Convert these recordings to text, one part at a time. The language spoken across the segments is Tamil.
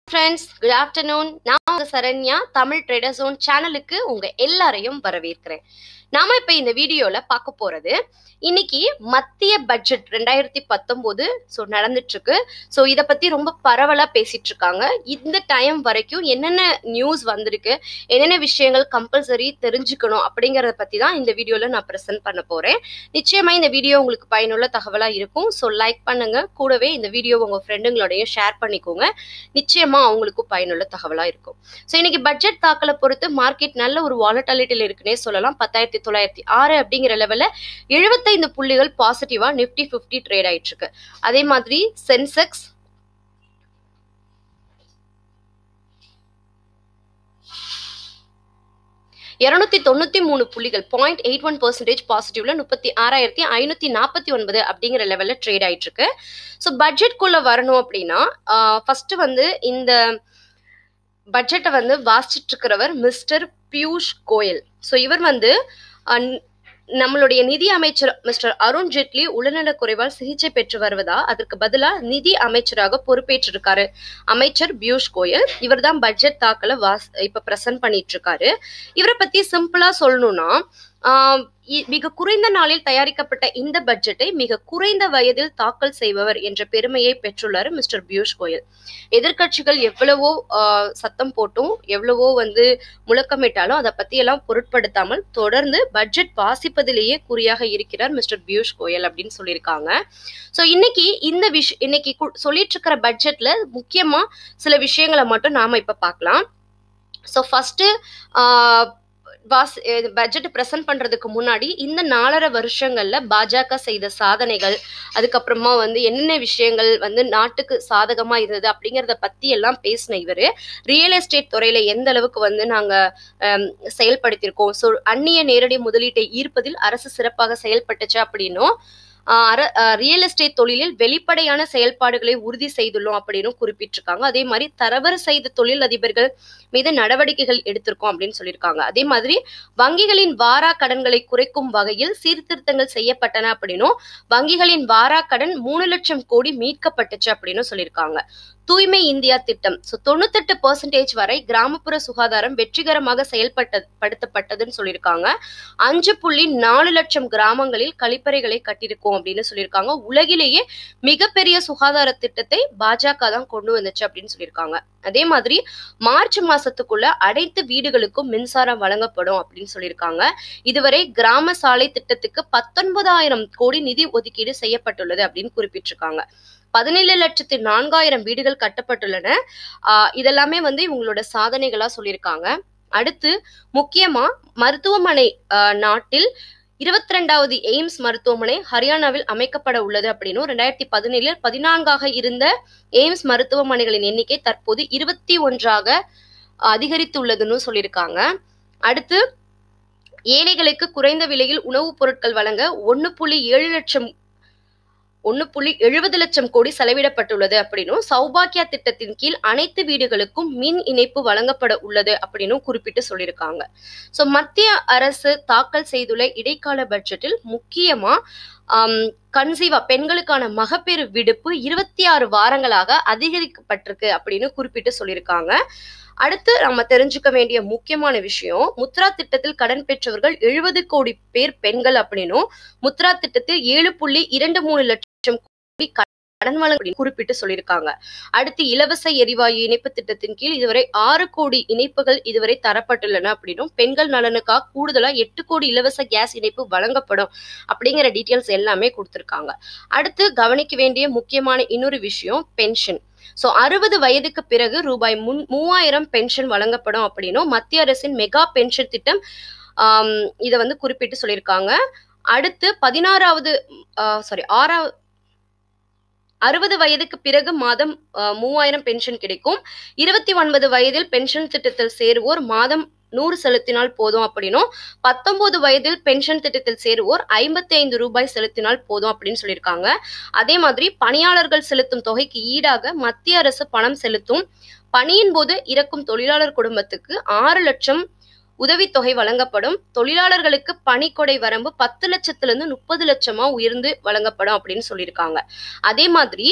ஃப்ரெண்ட்ஸ் குட் ஆஃப்டர்நூன் நான் உங்க சரண்யா தமிழ் ட்ரேடர் ஜோன் சேனலுக்கு உங்க எல்லாரையும் வரவேற்கிறேன் நாம இப்ப இந்த வீடியோல பார்க்க போறது இன்னைக்கு மத்திய பட்ஜெட் ரெண்டாயிரத்தி பத்தொன்பது ஸோ நடந்துட்டு இருக்கு ஸோ இதை பத்தி ரொம்ப பரவலா பேசிட்டு இருக்காங்க இந்த டைம் வரைக்கும் என்னென்ன நியூஸ் வந்திருக்கு என்னென்ன விஷயங்கள் கம்பல்சரி தெரிஞ்சுக்கணும் அப்படிங்கறத பத்தி தான் இந்த வீடியோல நான் ப்ரெசென்ட் பண்ண போறேன் நிச்சயமா இந்த வீடியோ உங்களுக்கு பயனுள்ள தகவலா இருக்கும் ஸோ லைக் பண்ணுங்க கூடவே இந்த வீடியோ உங்க ஃப்ரெண்டுங்களோடையும் ஷேர் பண்ணிக்கோங்க நிச்சயமா அவங்களுக்கும் பயனுள்ள தகவலா இருக்கும் ஸோ இன்னைக்கு பட்ஜெட் தாக்கலை பொறுத்து மார்க்கெட் நல்ல ஒரு வாலட்டாலிட்டியில் இருக்குன்னே சொல்லலாம் பத்தாயிரத்தி தொள்ளாயிரத்தி ஆறு அப்படிங்கிற லெவல்ல எழுபத்தைந்து புள்ளிகள் பாசிட்டிவா நிப்டி பிப்டி ட்ரேட் ஆயிட்டு இருக்கு அதே மாதிரி சென்செக்ஸ் இருநூத்தி தொண்ணூத்தி மூணு புள்ளிகள் பாயிண்ட் எயிட் ஒன் பர்சன்டேஜ் பாசிட்டிவ்ல முப்பத்தி ஆறாயிரத்தி ஐநூத்தி நாற்பத்தி ஒன்பது அப்படிங்கிற லெவல்ல ட்ரேட் ஆயிட்டு இருக்கு ஸோ பட்ஜெட்குள்ள வரணும் அப்படின்னா ஃபர்ஸ்ட் வந்து இந்த பட்ஜெட்டை வந்து வாசிச்சுட்டு இருக்கிறவர் மிஸ்டர் பியூஷ் கோயல் ஸோ இவர் வந்து அஹ், நம்மளுடைய நிதி அமைச்சர் மிஸ்டர் அருண் ஜேட்லி உடல்நலக் குறைவால் சிகிச்சை பெற்று வருவதா அதற்கு பதிலா நிதி அமைச்சராக பொறுப்பேற்றிருக்காரு அமைச்சர் பியூஷ் கோயல் இவர் தான் பட்ஜெட் தாக்கல வாஸ் இப்ப பிரசன்ட் பண்ணிட்டு இருக்காரு இவரை பத்தி சிம்பிளா சொல்லணும்னா ஆஹ் இ- மிக குறைந்த நாளில் தயாரிக்கப்பட்ட இந்த பட்ஜெட்டை மிக குறைந்த வயதில் தாக்கல் செய்பவர் என்ற பெருமையை பெற்றுள்ளார் மிஸ்டர் பியூஷ் கோயல் எதிர்க்கட்சிகள் எவ்வளவோ ஆஹ் சத்தம் போட்டும் எவ்வளவோ வந்து முழக்கமிட்டாலும் அதை பத்தி எல்லாம் பொருட்படுத்தாமல் தொடர்ந்து பட்ஜெட் வாசிப்பதிலேயே குறியாக இருக்கிறார் மிஸ்டர் பியூஷ் கோயல் அப்படின்னு சொல்லியிருக்காங்க ஸோ இன்னைக்கு இந்த விஷ் இன்னைக்கு கு- சொல்லிட்டு இருக்கிற பட்ஜெட்ல முக்கியமா சில விஷயங்களை மட்டும் நாம இப்ப பார்க்கலாம் so first was budget present பண்றதுக்கு முன்னாடி இந்த நாலரை வருஷங்கள்ல பாஜக செய்த சாதனைகள் அதுக்கப்புறமா வந்து என்னென்ன விஷயங்கள் வந்து நாட்டுக்கு சாதகமா இருந்தது அப்படிங்கறத பத்தி எல்லாம் பேசின இவரு ரியல் எஸ்டேட் துறையில எந்த அளவுக்கு வந்து நாங்க ஹம், செயல்படுத்தியிருக்கோம் ஸோ அந்நிய நேரடி முதலீட்டை ஈர்ப்பதில் அரசு சிறப்பாக செயல்பட்டுச்சு அப்படின்னும் ரியல் எஸ்டேட் தொழிலில் வெளிப்படையான செயல்பாடுகளை உறுதி செய்துள்ளோம் அப்படின்னு குறிப்பிட்டிருக்காங்க அதே மாதிரி தரவறு செய்த தொழில் அதிபர்கள் மீது நடவடிக்கைகள் எடுத்திருக்கோம் அப்படின்னு சொல்லியிருக்காங்க அதே மாதிரி வங்கிகளின் வாரா கடன்களை குறைக்கும் வகையில் சீர்திருத்தங்கள் செய்யப்பட்டன அப்படின்னும் வங்கிகளின் வாரா கடன் மூணு லட்சம் கோடி மீட்கப்பட்டுச்சு அப்படின்னு சொல்லியிருக்காங்க தூய்மை இந்தியா திட்டம் ஸோ தொண்ணூத்தெட்டு பர்சன்டேஜ் வரை கிராமப்புற சுகாதாரம் வெற்றிகரமாக செயல்பட்ட படுத்தப்பட்டதுன்னு சொல்லியிருக்காங்க அஞ்சு புள்ளி நாலு லட்சம் கிராமங்களில் கழிப்பறைகளை கட்டியிருக்கோம் அப்படின்னு சொல்லியிருக்காங்க உலகிலேயே மிகப்பெரிய சுகாதார திட்டத்தை பாஜக தான் கொண்டு வந்துச்சு அப்படின்னு சொல்லியிருக்காங்க அதே மாதிரி மார்ச் மாசத்துக்குள்ள அனைத்து வீடுகளுக்கும் மின்சாரம் வழங்கப்படும் அப்படின்னு சொல்லியிருக்காங்க இதுவரை கிராம சாலை திட்டத்துக்கு பத்தொன்பதாயிரம் கோடி நிதி ஒதுக்கீடு செய்யப்பட்டுள்ளது அப்படின்னு குறிப்பிட்டிருக்காங்க பதினேழு லட்சத்து நான்காயிரம் வீடுகள் கட்டப்பட்டுள்ளன ஆஹ் இதெல்லாமே வந்து இவங்களோட சாதனைகளா சொல்லியிருக்காங்க அடுத்து முக்கியமா மருத்துவமனை ஆஹ் நாட்டில் இருபத்தி ரெண்டாவது எய்ம்ஸ் மருத்துவமனை ஹரியானாவில் அமைக்கப்பட உள்ளது அப்படின்னும் ரெண்டாயிரத்தி பதினேழில் பதினான்காக இருந்த எய்ம்ஸ் மருத்துவமனைகளின் எண்ணிக்கை தற்போது இருபத்தி ஒன்றாக அதிகரித்துள்ளதுன்னு சொல்லியிருக்காங்க அடுத்து ஏழைகளுக்கு குறைந்த விலையில் உணவுப் பொருட்கள் வழங்க ஒன்று புள்ளி ஏழு லட்சம் ஒன்று புள்ளி எழுபது லட்சம் கோடி செலவிடப்பட்டுள்ளது அப்படின்னும் சௌபாக்கியா திட்டத்தின் கீழ் அனைத்து வீடுகளுக்கும் மின் இணைப்பு வழங்கப்பட உள்ளது அப்படின்னும் குறிப்பிட்டு சொல்லியிருக்காங்க ஸோ மத்திய அரசு தாக்கல் செய்துள்ள இடைக்கால பட்ஜெட்டில் முக்கியமா கன்சீவா பெண்களுக்கான மகப்பேறு விடுப்பு இருபத்தி ஆறு வாரங்களாக அதிகரிக்கப்பட்டிருக்கு அப்படின்னு குறிப்பிட்டு சொல்லியிருக்காங்க அடுத்து நம்ம தெரிஞ்சுக்க வேண்டிய முக்கியமான விஷயம் முத்ரா திட்டத்தில் கடன் பெற்றவர்கள் எழுபது கோடி பேர் பெண்கள் அப்படின்னும் முத்ரா திட்டத்தில் ஏழு புள்ளி இரண்டு மூணு லட்சம் கோடி கடன் வழங்க குறிப்பிட்டு சொல்லியிருக்காங்க அடுத்து இலவச எரிவாயு இணைப்பு திட்டத்தின் கீழ் இதுவரை ஆறு கோடி இணைப்புகள் இதுவரை தரப்பட்டுள்ளன அப்படின்னும் பெண்கள் நலனுக்காக கூடுதலா எட்டு கோடி இலவச கேஸ் இணைப்பு வழங்கப்படும் அப்படிங்கிற டீட்டெயில்ஸ் எல்லாமே கொடுத்திருக்காங்க அடுத்து கவனிக்க வேண்டிய முக்கியமான இன்னொரு விஷயம் பென்ஷன் ஸோ அறுபது வயதுக்கு பிறகு ரூபாய் முன் மூவாயிரம் பென்ஷன் வழங்கப்படும் அப்படின்னும் மத்திய அரசின் மெகா பென்ஷன் திட்டம் ஆம், இதை வந்து குறிப்பிட்டு சொல்லியிருக்காங்க அடுத்து பதினாறாவது சாரி ஆறாவது அறுபது வயதுக்கு பிறகு மாதம் அஹ், மூவாயிரம் பென்ஷன் கிடைக்கும் இருபத்தி ஒன்பது வயதில் பென்ஷன் திட்டத்தில் சேருவோர் மாதம் நூறு செலுத்தினால் போதும் அப்படின்னும் பத்தொன்பது வயதில் பென்ஷன் திட்டத்தில் சேருவோர் ஐம்பத்தி ஐந்து ரூபாய் செலுத்தினால் போதும் அப்படின்னு சொல்லியிருக்காங்க அதே மாதிரி பணியாளர்கள் செலுத்தும் தொகைக்கு ஈடாக மத்திய அரசு பணம் செலுத்தும் பணியின் போது இறக்கும் தொழிலாளர் குடும்பத்துக்கு ஆறு லட்சம் உதவித்தொகை வழங்கப்படும் தொழிலாளர்களுக்கு பணிக்கொடை வரம்பு பத்து லட்சத்துல இருந்து முப்பது லட்சமா உயர்ந்து வழங்கப்படும் அப்படின்னு சொல்லியிருக்காங்க அதே மாதிரி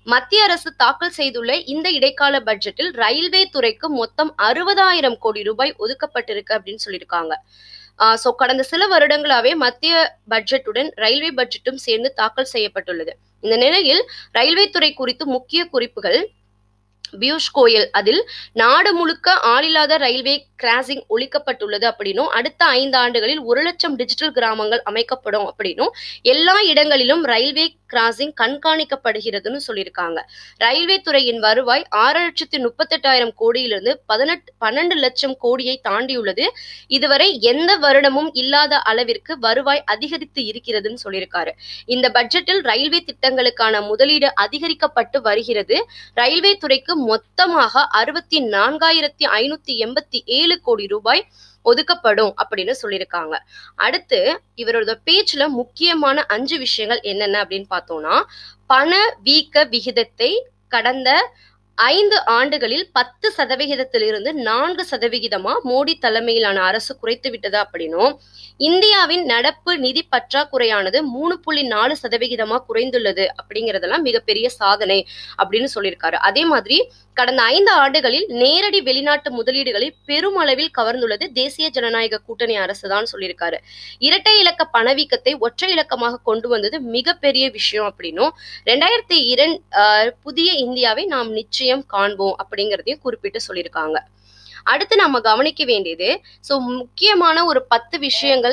மத்திய அரசு தாக்கல் செய்துள்ள இந்த இடைக்கால பட்ஜெட்டில் ரயில்வே துறைக்கு மொத்தம் அறுபதாயிரம் கோடி ரூபாய் ஒதுக்கப்பட்டிருக்கு அப்படின்னு சொல்லியிருக்காங்க ஸோ கடந்த சில வருடங்களாவே மத்திய பட்ஜெட்டுடன் ரயில்வே பட்ஜெட்டும் சேர்ந்து தாக்கல் செய்யப்பட்டுள்ளது இந்த நிலையில் ரயில்வே துறை குறித்து முக்கிய குறிப்புகள் பியூஷ் கோயல் அதில் நாடு முழுக்க ஆளில்லாத ரயில்வே கிராசிங் ஒழிக்கப்பட்டுள்ளது அப்படின்னும் அடுத்த ஐந்து ஆண்டுகளில் ஒரு லட்சம் டிஜிட்டல் கிராமங்கள் அமைக்கப்படும் அப்படின்னும் எல்லா இடங்களிலும் ரயில்வே கிராசிங் கண்காணிக்கப்படுகிறதுன்னு சொல்லியிருக்காங்க ரயில்வே துறையின் வருவாய் ஆறு லட்சத்தி முப்பத்தெட்டாயிரம் கோடியிலிருந்து பதினெட்டு பன்னெண்டு லட்சம் கோடியை தாண்டியுள்ளது இதுவரை எந்த வருடமும் இல்லாத அளவிற்கு வருவாய் அதிகரித்து இருக்கிறதுன்னு சொல்லியிருக்காரு இந்த பட்ஜெட்டில் ரயில்வே திட்டங்களுக்கான முதலீடு அதிகரிக்கப்பட்டு வருகிறது ரயில்வே துறைக்கு மொத்தமாக அறுபத்தி நான்காயிரத்தி ஐநூத்தி எண்பத்தி ஏழு கோடி ரூபாய் ஒதுக்கப்படும் அப்படின்னு சொல்லியிருக்காங்க அடுத்து இவரோட பேச்சுல முக்கியமான அஞ்சு விஷயங்கள் என்னென்ன அப்படின்னு பார்த்தோம்னா பண வீக்க விகிதத்தை கடந்த ஐந்து ஆண்டுகளில் பத்து சதவிகிதத்திலிருந்து நான்கு சதவிகிதமா மோடி தலைமையிலான அரசு குறைத்து விட்டது அப்படின்னும் இந்தியாவின் நடப்பு நிதி பற்றாக்குறையானது மூணு புள்ளி நாலு சதவிகிதமா குறைந்துள்ளது அப்படிங்கறதெல்லாம் மிகப்பெரிய சாதனை அப்படின்னு சொல்லியிருக்காரு அதே மாதிரி கடந்த ஐந்து ஆண்டுகளில் நேரடி வெளிநாட்டு முதலீடுகளை பெருமளவில் கவர்ந்துள்ளது தேசிய ஜனநாயக கூட்டணி அரசு தான் சொல்லியிருக்காரு இரட்டை இலக்க பணவீக்கத்தை ஒற்றை இலக்கமாக கொண்டு வந்தது மிகப்பெரிய விஷயம் அப்படின்னும் ரெண்டாயிரத்தி இரண் புதிய இந்தியாவை நாம் நிச்சயம் காண்போம் அப்படிங்கிறதையும் குறிப்பிட்டு சொல்லியிருக்காங்க அடுத்து நம்ம கவனிக்க வேண்டியது ஸோ முக்கியமான ஒரு பத்து விஷயங்கள்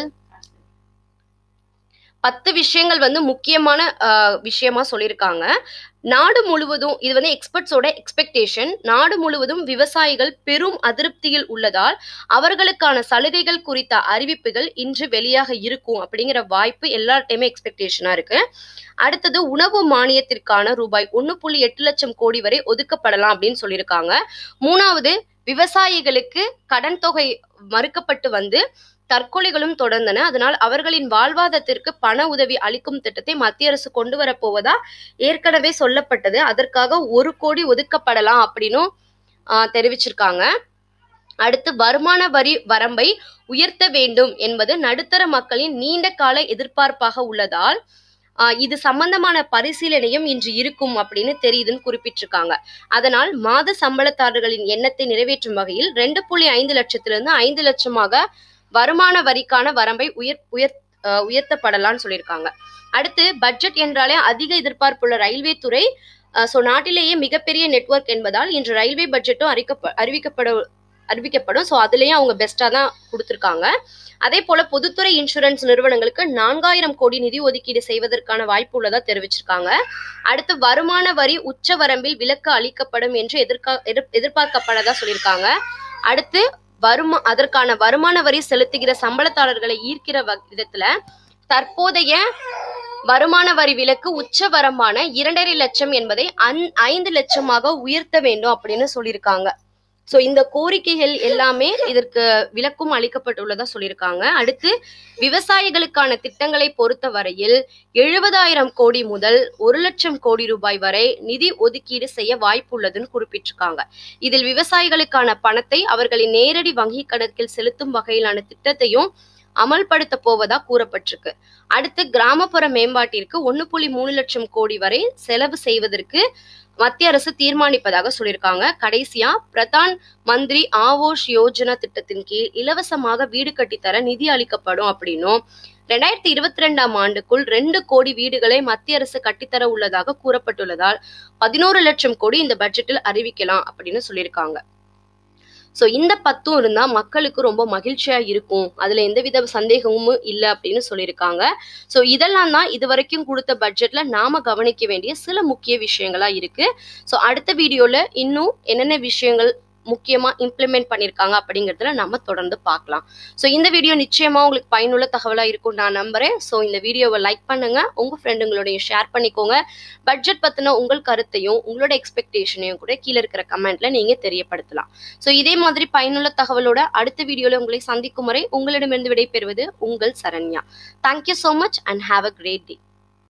பத்து விஷயங்கள் வந்து முக்கியமான விஷயமா சொல்லியிருக்காங்க நாடு முழுவதும் இது வந்து எக்ஸ்பர்ட்ஸோட எக்ஸ்பெக்டேஷன் நாடு முழுவதும் விவசாயிகள் பெரும் அதிருப்தியில் உள்ளதால் அவர்களுக்கான சலுகைகள் குறித்த அறிவிப்புகள் இன்று வெளியாக இருக்கும் அப்படிங்கிற வாய்ப்பு எல்லார்ட்டையுமே எக்ஸ்பெக்டேஷனா இருக்கு அடுத்தது உணவு மானியத்திற்கான ரூபாய் ஒன்று புள்ளி எட்டு லட்சம் கோடி வரை ஒதுக்கப்படலாம் அப்படின்னு சொல்லியிருக்காங்க மூணாவது விவசாயிகளுக்கு கடன் தொகை மறுக்கப்பட்டு வந்து தற்கொலைகளும் தொடர்ந்தன அதனால் அவர்களின் வாழ்வாதாரத்திற்கு பண உதவி அளிக்கும் திட்டத்தை மத்திய அரசு கொண்டு வரப்போவதா ஏற்கனவே சொல்லப்பட்டது அதற்காக ஒரு கோடி ஒதுக்கப்படலாம் அப்படின்னும் தெரிவிச்சிருக்காங்க அடுத்து வருமான வரி வரம்பை உயர்த்த வேண்டும் என்பது நடுத்தர மக்களின் நீண்ட கால எதிர்பார்ப்பாக உள்ளதால் இது சம்பந்தமான பரிசீலனையும் இன்று இருக்கும் அப்படின்னு தெரியுதுன்னு குறிப்பிட்டிருக்காங்க அதனால் மாத சம்பளத்தாரர்களின் எண்ணத்தை நிறைவேற்றும் வகையில் ரெண்டு புள்ளி ஐந்து லட்சத்திலிருந்து ஐந்து லட்சமாக வருமான வரிக்கான வரம்பை உயர் உயர் உயர்த்தப்படலாம்னு சொல்லியிருக்காங்க அடுத்து பட்ஜெட் என்றாலே அதிக எதிர்பார்ப்புள்ள ரயில்வே துறை ஸோ நாட்டிலேயே மிகப்பெரிய நெட்ஒர்க் என்பதால் இன்று ரயில்வே பட்ஜெட்டும் அறிக்கப்ப அறிவிக்கப்பட அறிவிக்கப்படும் ஸோ அதுலேயும் அவங்க பெஸ்ட்டாக தான் கொடுத்துருக்காங்க அதே போல பொதுத்துறை இன்சூரன்ஸ் நிறுவனங்களுக்கு நான்காயிரம் கோடி நிதி ஒதுக்கீடு செய்வதற்கான வாய்ப்பு உள்ளதா தெரிவிச்சிருக்காங்க அடுத்து வருமான வரி உச்ச வரம்பில் விலக்கு அளிக்கப்படும் என்று எதிர்கா எதிர்பார்க்கப்படதா சொல்லியிருக்காங்க அடுத்து வருமா அதற்கான வருமான வரி செலுத்துகிற சம்பளத்தாளர்களை ஈர்க்கிற விதத்துல தற்போதைய வருமான வரி விலக்கு உச்ச வரம்பான இரண்டரை லட்சம் என்பதை ஐந்து லட்சமாக உயர்த்த வேண்டும் அப்படின்னு சொல்லியிருக்காங்க ஸோ இந்த கோரிக்கைகள் எல்லாமே இதற்கு விலக்கும் அளிக்கப்பட்டுள்ளதா சொல்லியிருக்காங்க அடுத்து விவசாயிகளுக்கான திட்டங்களை பொறுத்த வரையில் எழுபதாயிரம் கோடி முதல் ஒரு லட்சம் கோடி ரூபாய் வரை நிதி ஒதுக்கீடு செய்ய வாய்ப்புள்ளதுன்னு குறிப்பிட்டிருக்காங்க இதில் விவசாயிகளுக்கான பணத்தை அவர்களின் நேரடி வங்கி கணக்கில் செலுத்தும் வகையிலான திட்டத்தையும் அமல்படுத்த போவதா கூறப்பட்டிருக்கு அடுத்து கிராமப்புற மேம்பாட்டிற்கு ஒன்று புள்ளி மூணு லட்சம் கோடி வரை செலவு செய்வதற்கு மத்திய அரசு தீர்மானிப்பதாக சொல்லியிருக்காங்க கடைசியா பிரதான் மந்திரி ஆவோஷ் யோஜனா திட்டத்தின் கீழ் இலவசமாக வீடு கட்டித்தர நிதி அளிக்கப்படும் அப்படின்னும் ரெண்டாயிரத்தி இருபத்தி ரெண்டாம் ஆண்டுக்குள் ரெண்டு கோடி வீடுகளை மத்திய அரசு கட்டித்தர உள்ளதாக கூறப்பட்டுள்ளதால் பதினோரு லட்சம் கோடி இந்த பட்ஜெட்டில் அறிவிக்கலாம் அப்படின்னு சொல்லியிருக்காங்க ஸோ இந்த பத்தும் இருந்தால் மக்களுக்கு ரொம்ப மகிழ்ச்சியா இருக்கும் அதுல எந்தவித சந்தேகமும் இல்லை அப்படின்னு சொல்லியிருக்காங்க ஸோ இதெல்லாம் தான் இது வரைக்கும் கொடுத்த பட்ஜெட்ல நாம கவனிக்க வேண்டிய சில முக்கிய விஷயங்களா இருக்கு ஸோ அடுத்த வீடியோல இன்னும் என்னென்ன விஷயங்கள் முக்கியமா இம்ப்ளிமெண்ட் பண்ணியிருக்காங்க அப்படிங்கிறதுல நம்ம தொடர்ந்து பார்க்கலாம் ஸோ இந்த வீடியோ நிச்சயமா உங்களுக்கு பயனுள்ள தகவலா இருக்கும் நான் நம்புறேன் ஸோ இந்த வீடியோவை லைக் பண்ணுங்க உங்க ஃப்ரெண்டுங்களோடையும் ஷேர் பண்ணிக்கோங்க பட்ஜெட் பத்தின உங்கள் கருத்தையும் உங்களோட எக்ஸ்பெக்டேஷனையும் கூட கீழே இருக்கிற கமெண்ட்ல நீங்க தெரியப்படுத்தலாம் ஸோ இதே மாதிரி பயனுள்ள தகவலோட அடுத்த வீடியோல உங்களை சந்திக்கும் வரை உங்களிடமிருந்து விடைபெறுவது உங்கள் Saranya thank you so much and have a great day